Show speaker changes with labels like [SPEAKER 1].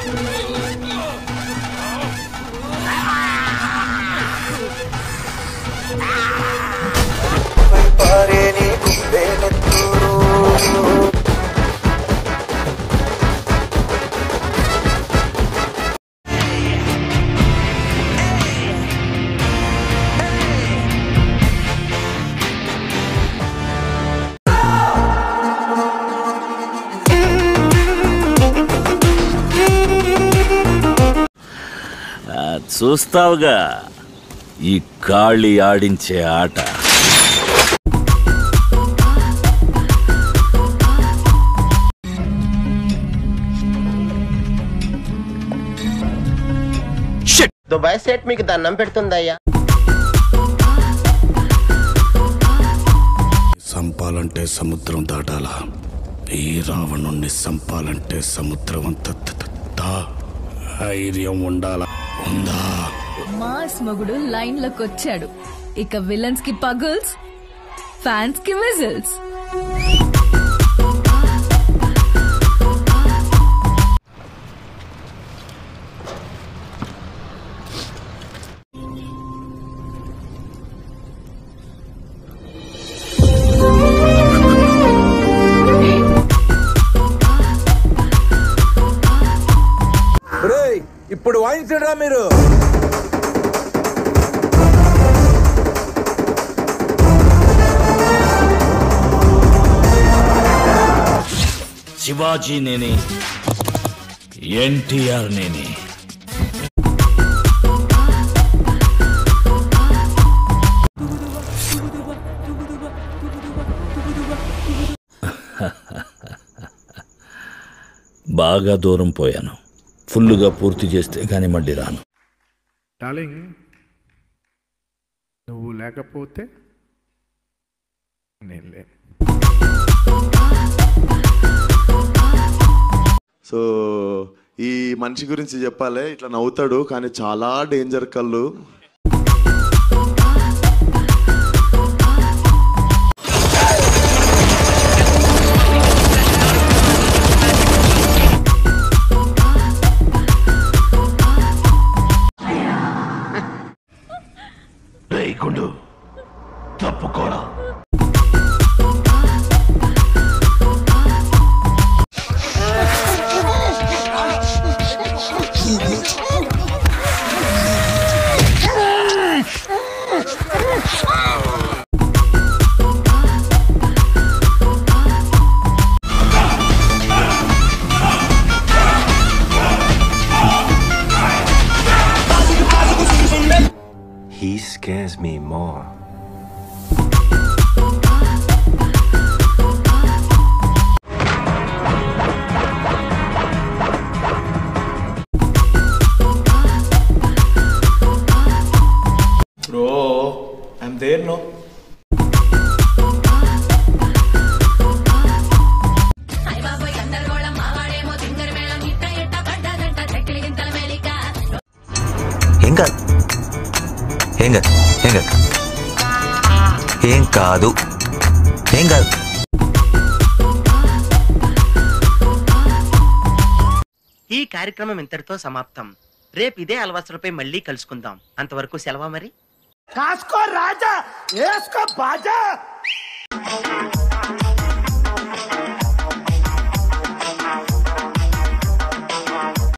[SPEAKER 1] ఆ, చూస్తావుగా ఈ కాళి ఆడించే ఆట
[SPEAKER 2] దుబాయ్ సెట్ మీకు దండం పెడుతుందయ్యా
[SPEAKER 3] సంపాలంటే సముద్రం దాటాలా ఈ రావణుణ్ణి సంపాలంటే సముద్రం అంత త- త- త- ధైర్యం ఉండాలా ఉందా
[SPEAKER 4] మాస్ మగుడు లైన్ లోకి వచ్చాడు ఇక విలన్స్ కి పగుల్స్ ఫ్యాన్స్ కి విజిల్స్
[SPEAKER 5] ఇప్పుడు వాయించడా మీరు
[SPEAKER 1] శివాజీ నేనే ఎన్టీఆర్ నేనే బాగా దూరం పోయాను ఫుల్లుగా పూర్తి చేస్తే కానీ మళ్ళీ రాను
[SPEAKER 6] డార్లింగ్ నువ్వు లేకపోతే నేను లేను
[SPEAKER 7] సో ఈ మనిషి గురించి చెప్పాలి ఇట్లా నవ్వుతాడు కానీ చాలా డేంజర్ కళ్ళు
[SPEAKER 1] రేయకుండు తప్పుకోరా
[SPEAKER 8] He scares me more.
[SPEAKER 7] Bro I'm there no
[SPEAKER 8] ఏం కాదు ఏం కాదు ఏం కాదు ఏం కాదు ఏం కాదు
[SPEAKER 2] ఈ కార్యక్రమం ఇంతటితో సమాప్తం రేపు ఇదే అలవాసులపై మళ్ళీ కలుసుకుందాం అంతవరకు సెలవా మరి
[SPEAKER 5] కాసుకో రాజా వేసుకో బాజా